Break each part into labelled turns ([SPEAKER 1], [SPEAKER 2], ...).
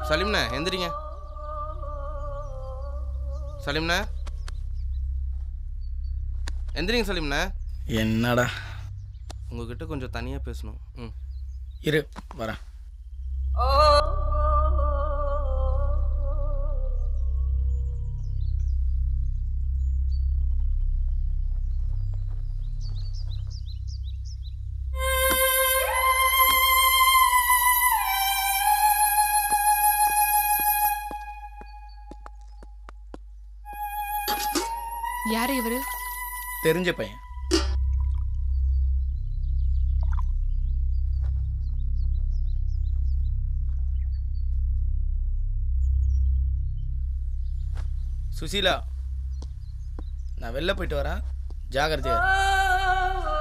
[SPEAKER 1] சலீம்ண்ணே எந்திரிங்க சலீம்ண்ணே எந்திரிங்க சலீம்ண்ணே
[SPEAKER 2] என்னடா
[SPEAKER 1] உங்ககிட்ட கொஞ்சம் தனியாக பேசணும் ம்
[SPEAKER 2] இரு வரேன்
[SPEAKER 3] யார் இவரு
[SPEAKER 2] தெரிஞ்ச பையன் சுசீலா நான் வெளில போயிட்டு வரேன் ஜாகிரதையா இரு.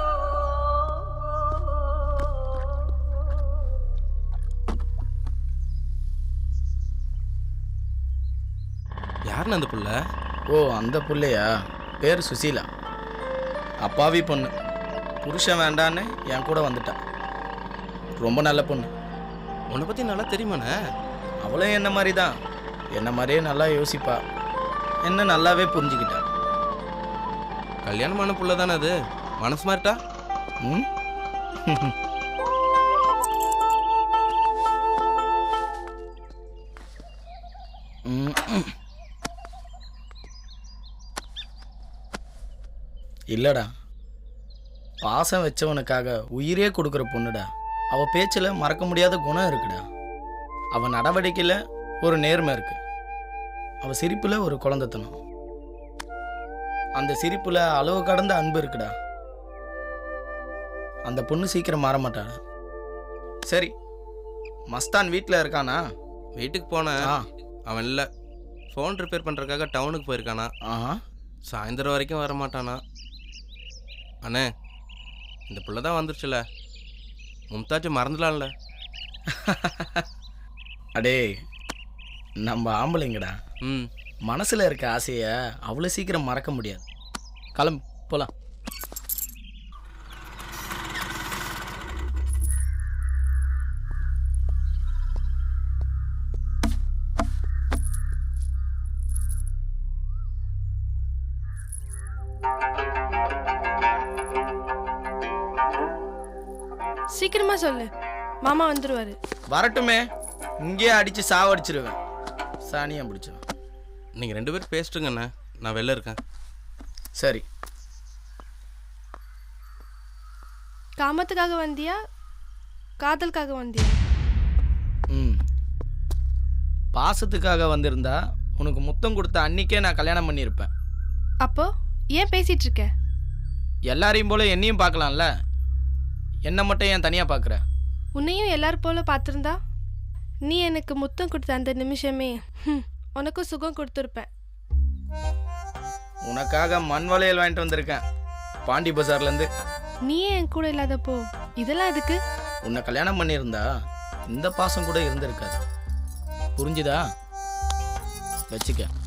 [SPEAKER 1] யாருண்ணே அந்த புள்ள
[SPEAKER 2] ஓ அந்த புள்ளையா பேர் சுசீலா அப்பாவி பொண்ணு புருஷன் வேண்டான்னு என் கூட வந்துட்டா ரொம்ப நல்ல பொண்ணு
[SPEAKER 1] உன்னை பற்றி நல்லா தெரியுமாண்ணே
[SPEAKER 2] அவளும் என்ன மாதிரி தான் என்ன மாதிரியே நல்லா யோசிப்பா என்ன நல்லாவே புரிஞ்சுக்கிட்டா
[SPEAKER 1] கல்யாணமான புள்ள தானே அது மனசு மாறிட்டா
[SPEAKER 2] ம் ம், ம். இல்லடா பாசம் வச்சவனுக்காக உயிரே கொடுக்குற பொண்ணுடா அவ பேச்சில் மறக்க முடியாத குணம் இருக்குடா அவ நடவடிக்கையில் ஒரு நேர்மை இருக்கு அவ சிரிப்பில் ஒரு குழந்தைத்தனம் அந்த சிரிப்புல அளவு கடந்த அன்பு இருக்குடா அந்த பொண்ணு சீக்கிரம் மாற மாட்டாடா சரி மஸ்தான் வீட்டில் இருக்கானா
[SPEAKER 1] வீட்டுக்கு போனேன்
[SPEAKER 2] ஆ
[SPEAKER 1] அவன் இல்லை ஃபோன் ரிப்பேர் பண்ணுறதுக்காக டவுனுக்கு போயிருக்கானா
[SPEAKER 2] ஆஹா
[SPEAKER 1] சாயந்தரம் வரைக்கும் வர மாட்டானா அண்ணே இந்த புள்ள தான் வந்துருச்சுல மும்தாஜ் மறந்துடலாம்ல
[SPEAKER 2] அடே நம்ம ஆம்பளைங்கடா
[SPEAKER 1] ம்
[SPEAKER 2] மனசில் இருக்க ஆசையை அவ்வளோ சீக்கிரம் மறக்க முடியாது கிளம்பு போகலாம்
[SPEAKER 3] சீக்கிரமா சொல்லு மாமா வந்துருவாரு
[SPEAKER 2] வரட்டுமே இங்கேயே அடித்து சாவடிச்சிருவேன் சாணியாக பிடிச்சிருவேன்
[SPEAKER 1] நீங்கள் ரெண்டு பேரும் பேசிட்டுங்கண்ணே நான் வெளில இருக்கேன்
[SPEAKER 2] சரி
[SPEAKER 3] காமத்துக்காக வந்தியா காதலுக்காக வந்தியா
[SPEAKER 2] ம் பாசத்துக்காக வந்திருந்தா உனக்கு முத்தம் கொடுத்த அன்னிக்கே நான் கல்யாணம் பண்ணியிருப்பேன்
[SPEAKER 3] அப்போ ஏன் பேசிட்டு இருக்க
[SPEAKER 2] எல்லாரையும் போல என்னையும் பார்க்கலாம்ல என்னை மட்டும் ஏன் தனியாக பார்க்குற
[SPEAKER 3] உன்னையும் எல்லாரும் போல பார்த்துருந்தா நீ எனக்கு முத்தம் கொடுத்த அந்த நிமிஷமே ஹம், உனக்கும் சுகம் கொடுத்துருப்பேன்
[SPEAKER 2] உனக்காக மண் வளையல் வாங்கிட்டு வந்திருக்கேன் பாண்டி பஜார்லேருந்து
[SPEAKER 3] நீயே என் கூட இல்லாதப்போ இதெல்லாம் எதுக்கு
[SPEAKER 2] உன்னை கல்யாணம் பண்ணியிருந்தா இந்த பாசம் கூட இருந்திருக்காது புரிஞ்சுதா வச்சுக்க